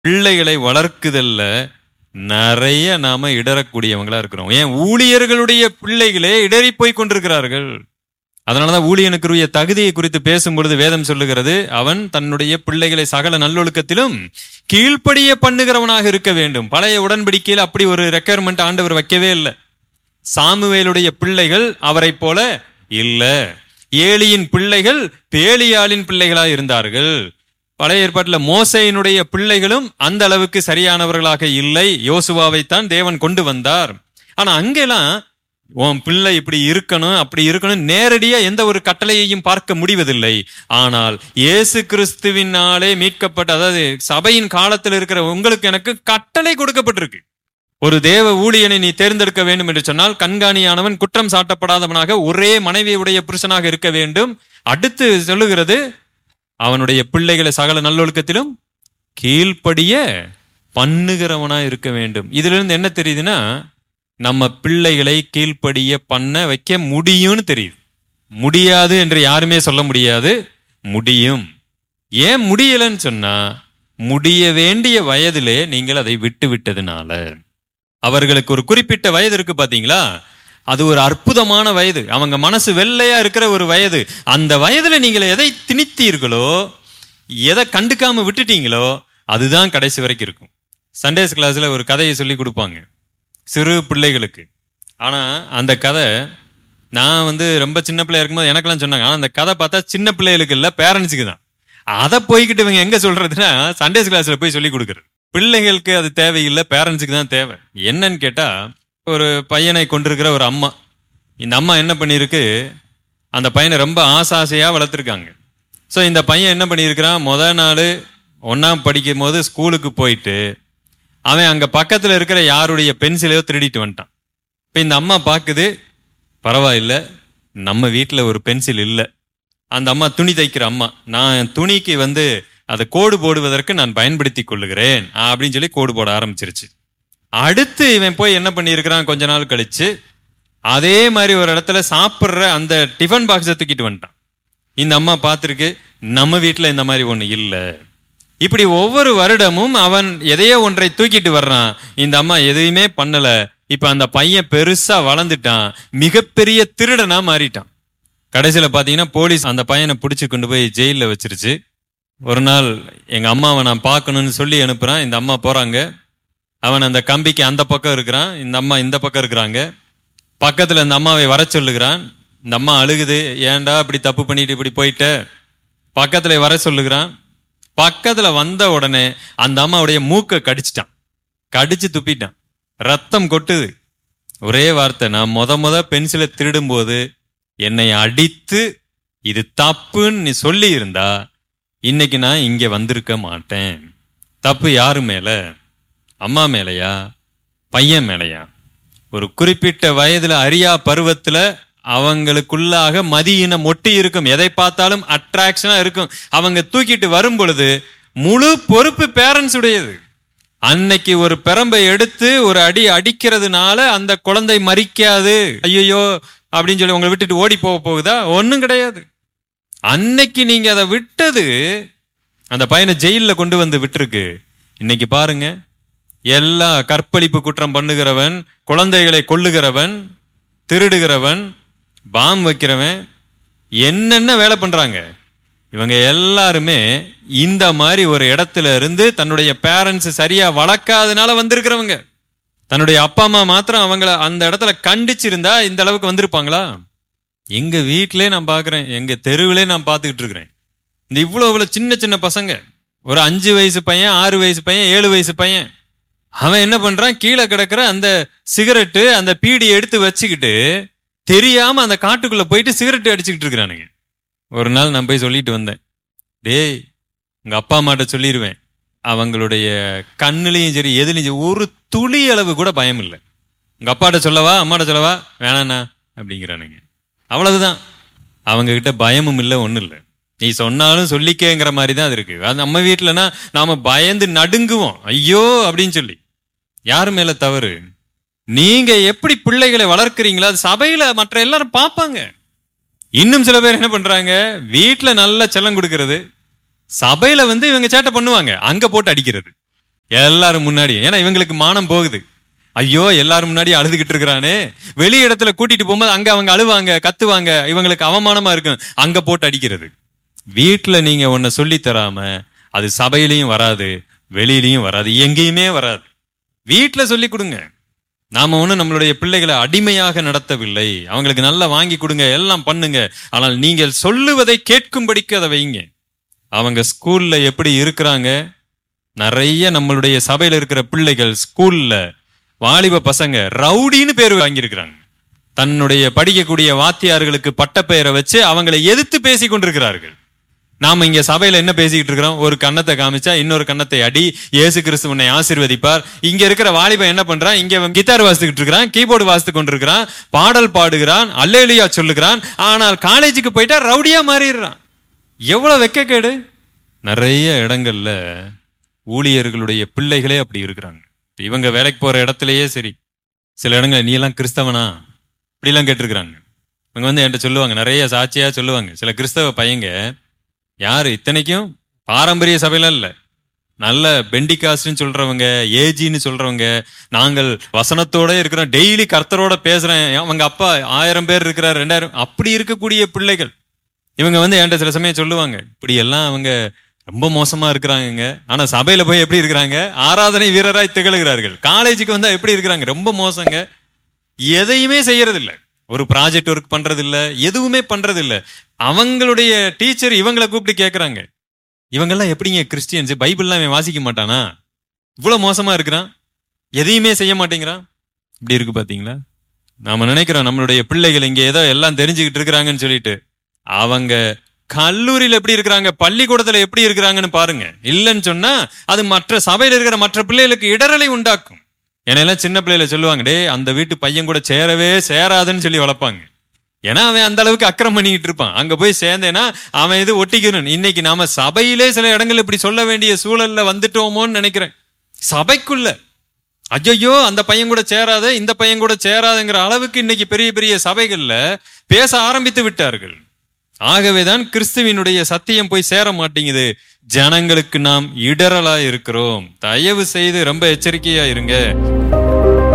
பிள்ளைகளை வளர்க்குதல்ல நிறைய நாம இடறக்கூடியவங்களா இருக்கிறோம் ஏன் ஊழியர்களுடைய பிள்ளைகளே இடறி போய் கொண்டிருக்கிறார்கள் அதனாலதான் ஊழியனுக்குரிய தகுதியை குறித்து பேசும்பொழுது வேதம் சொல்லுகிறது அவன் தன்னுடைய பிள்ளைகளை சகல நல்லொழுக்கத்திலும் கீழ்ப்படிய பண்ணுகிறவனாக இருக்க வேண்டும் பழைய உடன்படிக்கையில் அப்படி ஒரு ரெக்குயர்மெண்ட் ஆண்டவர் வைக்கவே இல்லை சாமுவேலுடைய பிள்ளைகள் அவரை போல இல்ல ஏலியின் பிள்ளைகள் பேலியாளின் பிள்ளைகளா இருந்தார்கள் பழைய ஏற்பாட்டில் மோசையினுடைய பிள்ளைகளும் அந்த அளவுக்கு சரியானவர்களாக இல்லை யோசுவாவைத்தான் தேவன் கொண்டு வந்தார் ஆனா அங்கெல்லாம் உன் பிள்ளை இப்படி இருக்கணும் அப்படி இருக்கணும் நேரடியா எந்த ஒரு கட்டளையையும் பார்க்க முடிவதில்லை ஆனால் இயேசு கிறிஸ்துவினாலே மீட்கப்பட்ட அதாவது சபையின் காலத்தில் இருக்கிற உங்களுக்கு எனக்கு கட்டளை கொடுக்கப்பட்டிருக்கு ஒரு தேவ ஊழியனை நீ தேர்ந்தெடுக்க வேண்டும் என்று சொன்னால் கண்காணியானவன் குற்றம் சாட்டப்படாதவனாக ஒரே மனைவியுடைய புருஷனாக இருக்க வேண்டும் அடுத்து சொல்லுகிறது அவனுடைய பிள்ளைகளை சகல நல்லொழுக்கத்திலும் கீழ்ப்படிய பண்ணுகிறவனா இருக்க வேண்டும் இதுல இருந்து என்ன தெரியுதுன்னா நம்ம பிள்ளைகளை கீழ்ப்படிய பண்ண வைக்க முடியும்னு தெரியுது முடியாது என்று யாருமே சொல்ல முடியாது முடியும் ஏன் முடியலன்னு சொன்னா முடிய வேண்டிய வயதிலே நீங்கள் அதை விட்டு விட்டதுனால அவர்களுக்கு ஒரு குறிப்பிட்ட வயது இருக்கு பாத்தீங்களா அது ஒரு அற்புதமான வயது அவங்க மனசு வெள்ளையா இருக்கிற ஒரு வயது அந்த வயதுல நீங்கள் எதை திணித்தீர்களோ எதை கண்டுக்காம விட்டுட்டீங்களோ அதுதான் கடைசி வரைக்கும் இருக்கும் சண்டேஸ் கிளாஸ்ல ஒரு கதையை சொல்லி கொடுப்பாங்க சிறு பிள்ளைகளுக்கு ஆனா அந்த கதை நான் வந்து ரொம்ப சின்ன பிள்ளையா இருக்கும்போது எனக்கெல்லாம் சொன்னாங்க ஆனா அந்த கதை பார்த்தா சின்ன பிள்ளைகளுக்கு இல்ல பேரண்ட்ஸுக்கு தான் அதை போய்கிட்டு இவங்க எங்க சொல்றதுன்னா சண்டேஸ் கிளாஸ்ல போய் சொல்லி கொடுக்குறது பிள்ளைகளுக்கு அது தேவையில்லை பேரண்ட்ஸுக்கு தான் தேவை என்னன்னு கேட்டா ஒரு பையனை கொண்டிருக்கிற ஒரு அம்மா இந்த அம்மா என்ன பண்ணியிருக்கு அந்த பையனை ரொம்ப ஆசை ஆசையா வளர்த்துருக்காங்க ஸோ இந்த பையன் என்ன பண்ணியிருக்கிறான் முத நாள் ஒன்னாம் படிக்கும் போது ஸ்கூலுக்கு போயிட்டு அவன் அங்க பக்கத்துல இருக்கிற யாருடைய பென்சிலையோ திருடிட்டு வந்துட்டான் இப்போ இந்த அம்மா பார்க்குது பரவாயில்ல நம்ம வீட்டில் ஒரு பென்சில் இல்லை அந்த அம்மா துணி தைக்கிற அம்மா நான் என் துணிக்கு வந்து அதை கோடு போடுவதற்கு நான் பயன்படுத்தி கொள்ளுகிறேன் அப்படின்னு சொல்லி கோடு போட ஆரம்பிச்சிருச்சு அடுத்து இவன் போய் என்ன பண்ணியிருக்கிறான் கொஞ்ச நாள் கழிச்சு அதே மாதிரி ஒரு இடத்துல சாப்பிட்ற அந்த டிஃபன் பாக்ஸை தூக்கிட்டு வந்துட்டான் இந்த அம்மா பார்த்துருக்கு நம்ம வீட்டில் இந்த மாதிரி ஒன்று இல்லை இப்படி ஒவ்வொரு வருடமும் அவன் எதையோ ஒன்றை தூக்கிட்டு வர்றான் இந்த அம்மா எதையுமே பண்ணல இப்ப அந்த பையன் பெருசா வளர்ந்துட்டான் மிகப்பெரிய திருடனா மாறிட்டான் கடைசியில பாத்தீங்கன்னா போலீஸ் அந்த பையனை பிடிச்சு கொண்டு போய் ஜெயில வச்சிருச்சு ஒரு நாள் எங்க அம்மாவை நான் பார்க்கணும்னு சொல்லி அனுப்புறான் இந்த அம்மா போறாங்க அவன் அந்த கம்பிக்கு அந்த பக்கம் இருக்கிறான் இந்த அம்மா இந்த பக்கம் இருக்கிறாங்க பக்கத்துல இந்த அம்மாவை வர சொல்லுகிறான் இந்த அம்மா அழுகுது ஏன்டா இப்படி தப்பு பண்ணிட்டு இப்படி போயிட்ட பக்கத்துல வர சொல்லுகிறான் பக்கத்துல வந்த உடனே அந்த அம்மாவுடைய மூக்கை கடிச்சிட்டான் கடிச்சு துப்பிட்டான் ரத்தம் கொட்டுது ஒரே வார்த்தை நான் முத முத பென்சிலை திருடும்போது என்னை அடித்து இது தப்புன்னு நீ சொல்லி இருந்தா இன்னைக்கு நான் இங்க வந்திருக்க மாட்டேன் தப்பு யாரு மேல அம்மா மேலையா பையன் மேலையா ஒரு குறிப்பிட்ட வயதுல அரியா பருவத்துல அவங்களுக்குள்ளாக மதியினம் ஒட்டி இருக்கும் எதை பார்த்தாலும் அட்ராக்ஷனா இருக்கும் அவங்க தூக்கிட்டு வரும் பொழுது முழு பொறுப்பு பேரண்ட்ஸ் உடையது அன்னைக்கு ஒரு பெரம்பை எடுத்து ஒரு அடி அடிக்கிறதுனால அந்த குழந்தை மறிக்காது ஐயோ அப்படின்னு சொல்லி உங்களை விட்டுட்டு ஓடி போக போகுதா ஒன்றும் கிடையாது அன்னைக்கு நீங்க அதை விட்டது அந்த பையனை ஜெயிலில் கொண்டு வந்து விட்டுருக்கு இன்னைக்கு பாருங்க எல்லா கற்பழிப்பு குற்றம் பண்ணுகிறவன் குழந்தைகளை கொல்லுகிறவன் திருடுகிறவன் பாம் வைக்கிறவன் என்னென்ன வேலை பண்றாங்க இவங்க எல்லாருமே இந்த மாதிரி ஒரு இடத்துல இருந்து தன்னுடைய பேரண்ட்ஸ் சரியா வளர்க்காதனால வந்திருக்கிறவங்க தன்னுடைய அப்பா அம்மா மாத்திரம் அவங்கள அந்த இடத்துல கண்டிச்சிருந்தா இந்த அளவுக்கு வந்திருப்பாங்களா எங்க வீட்டிலே நான் பாக்குறேன் எங்க தெருவிலே நான் பார்த்துக்கிட்டு இருக்கிறேன் இந்த இவ்வளவு இவ்வளவு சின்ன சின்ன பசங்க ஒரு அஞ்சு வயசு பையன் ஆறு வயசு பையன் ஏழு வயசு பையன் அவன் என்ன பண்றான் கீழே கிடக்குற அந்த சிகரெட்டு அந்த பீடி எடுத்து வச்சுக்கிட்டு தெரியாம அந்த காட்டுக்குள்ள போயிட்டு சிகரெட் அடிச்சுக்கிட்டு இருக்கிறானுங்க ஒரு நாள் நான் போய் சொல்லிட்டு வந்தேன் டேய் உங்க அப்பா அம்மாட்ட சொல்லிடுவேன் அவங்களுடைய கண்ணுலையும் சரி எதுலையும் சரி ஒரு துளி அளவு கூட பயம் இல்லை உங்க அப்பாட்ட சொல்லவா அம்மாட்ட சொல்லவா வேணாண்ணா அப்படிங்கிறானுங்க அவ்வளவுதான் அவங்க கிட்ட பயமும் இல்லை ஒன்றும் இல்லை நீ சொன்னாலும் சொல்லிக்கேங்கிற மாதிரி தான் அது இருக்கு அது நம்ம வீட்டிலனா நாம பயந்து நடுங்குவோம் ஐயோ அப்படின்னு சொல்லி யார் மேல தவறு நீங்க எப்படி பிள்ளைகளை வளர்க்குறீங்களோ அது சபையில மற்ற எல்லாரும் பார்ப்பாங்க இன்னும் சில பேர் என்ன பண்றாங்க வீட்டுல நல்ல செல்லம் கொடுக்கறது சபையில வந்து இவங்க சேட்டை பண்ணுவாங்க அங்க போட்டு அடிக்கிறது எல்லாரும் முன்னாடி ஏன்னா இவங்களுக்கு மானம் போகுது ஐயோ எல்லாரும் முன்னாடி அழுதுகிட்டு இருக்கிறானே வெளி இடத்துல கூட்டிட்டு போகும்போது அங்க அவங்க அழுவாங்க கத்துவாங்க இவங்களுக்கு அவமானமா இருக்கும் அங்க போட்டு அடிக்கிறது வீட்டுல நீங்க ஒன்ன சொல்லி தராம அது சபையிலையும் வராது வெளியிலயும் வராது எங்கேயுமே வராது வீட்டுல சொல்லி கொடுங்க நாம ஒண்ணு நம்மளுடைய பிள்ளைகளை அடிமையாக நடத்தவில்லை அவங்களுக்கு நல்லா வாங்கி கொடுங்க எல்லாம் பண்ணுங்க ஆனால் நீங்கள் சொல்லுவதை கேட்கும்படிக்கு அதை வைங்க அவங்க ஸ்கூல்ல எப்படி இருக்கிறாங்க நிறைய நம்மளுடைய சபையில இருக்கிற பிள்ளைகள் ஸ்கூல்ல வாலிப பசங்க ரவுடின்னு பேர் வாங்கியிருக்கிறாங்க தன்னுடைய படிக்கக்கூடிய வாத்தியார்களுக்கு பட்டப்பெயரை வச்சு அவங்களை எதிர்த்து பேசி கொண்டிருக்கிறார்கள் நாம இங்க சபையில என்ன பேசிக்கிட்டு இருக்கிறோம் ஒரு கன்னத்தை காமிச்சா இன்னொரு கன்னத்தை அடி இயேசு கிறிஸ்து உன்னை ஆசீர்வதிப்பார் இங்க இருக்கிற வாலிபன் என்ன பண்றான் இங்க அவன் கித்தார் வாசித்துக்கிட்டு இருக்கிறான் கீபோர்டு வாசித்து கொண்டிருக்கிறான் பாடல் பாடுகிறான் அல்லேலியா சொல்லுகிறான் ஆனால் காலேஜுக்கு போயிட்டா ரவுடியா மாறிடுறான் எவ்வளவு வெக்கக்கேடு நிறைய இடங்கள்ல ஊழியர்களுடைய பிள்ளைகளே அப்படி இருக்கிறாங்க இப்ப இவங்க வேலைக்கு போற இடத்துலயே சரி சில இடங்கள் நீ எல்லாம் கிறிஸ்தவனா இப்படிலாம் கேட்டிருக்கிறாங்க இவங்க வந்து என்கிட்ட சொல்லுவாங்க நிறைய சாட்சியா சொல்லுவாங்க சில கிறிஸ்தவ பையங்க யாரு இத்தனைக்கும் பாரம்பரிய சபையில இல்ல நல்ல பெண்டிகாஸ்ட்னு சொல்றவங்க ஏஜின்னு சொல்றவங்க நாங்கள் வசனத்தோட இருக்கிறோம் டெய்லி கர்த்தரோட பேசுறேன் அவங்க அப்பா ஆயிரம் பேர் இருக்கிறார் ரெண்டாயிரம் அப்படி இருக்கக்கூடிய பிள்ளைகள் இவங்க வந்து என்கிட்ட சில சமயம் சொல்லுவாங்க இப்படி எல்லாம் அவங்க ரொம்ப மோசமா இருக்கிறாங்க ஆனா சபையில போய் எப்படி இருக்கிறாங்க ஆராதனை வீரராய் திகழ்கிறார்கள் காலேஜுக்கு வந்தா எப்படி இருக்கிறாங்க ரொம்ப மோசங்க எதையுமே செய்யறது இல்ல ஒரு ப்ராஜெக்ட் ஒர்க் பண்றது இல்ல எதுவுமே பண்றது இல்ல அவங்களுடைய டீச்சர் இவங்களை கூப்பிட்டு கேக்குறாங்க இவங்கெல்லாம் எப்படிங்க கிறிஸ்டியன்ஸ் பைபிள்லாம் இவன் வாசிக்க மாட்டானா இவ்வளவு மோசமா இருக்கிறான் எதையுமே செய்ய மாட்டேங்கிறான் இப்படி இருக்கு பாத்தீங்களா நாம நினைக்கிறோம் நம்மளுடைய பிள்ளைகள் இங்க ஏதோ எல்லாம் தெரிஞ்சுக்கிட்டு இருக்கிறாங்கன்னு சொல்லிட்டு அவங்க கல்லூரியில எப்படி இருக்கிறாங்க பள்ளிக்கூடத்துல எப்படி இருக்கிறாங்கன்னு பாருங்க இல்லைன்னு சொன்னா அது மற்ற சபையில இருக்கிற மற்ற பிள்ளைகளுக்கு இடரலை உண்டாக்கும் என்னெல்லாம் சின்ன பிள்ளையில சொல்லுவாங்க டே அந்த வீட்டு பையன் கூட சேரவே சேராதுன்னு சொல்லி வளர்ப்பாங்க ஏன்னா அவன் அந்த அளவுக்கு அக்கிரம் பண்ணிக்கிட்டு இருப்பான் அங்க போய் சேர்ந்தேன்னா அவன் இது ஒட்டிக்கணும் இன்னைக்கு நாம சபையிலே சில இடங்கள் இப்படி சொல்ல வேண்டிய சூழல்ல வந்துட்டோமோன்னு நினைக்கிறேன் சபைக்குள்ள ஐயோ அந்த பையன் கூட சேராத இந்த பையன் கூட சேராதுங்கிற அளவுக்கு இன்னைக்கு பெரிய பெரிய சபைகள்ல பேச ஆரம்பித்து விட்டார்கள் ஆகவேதான் கிறிஸ்துவினுடைய சத்தியம் போய் சேர மாட்டேங்குது ஜனங்களுக்கு நாம் இடரலா இருக்கிறோம் தயவு செய்து ரொம்ப எச்சரிக்கையா இருங்க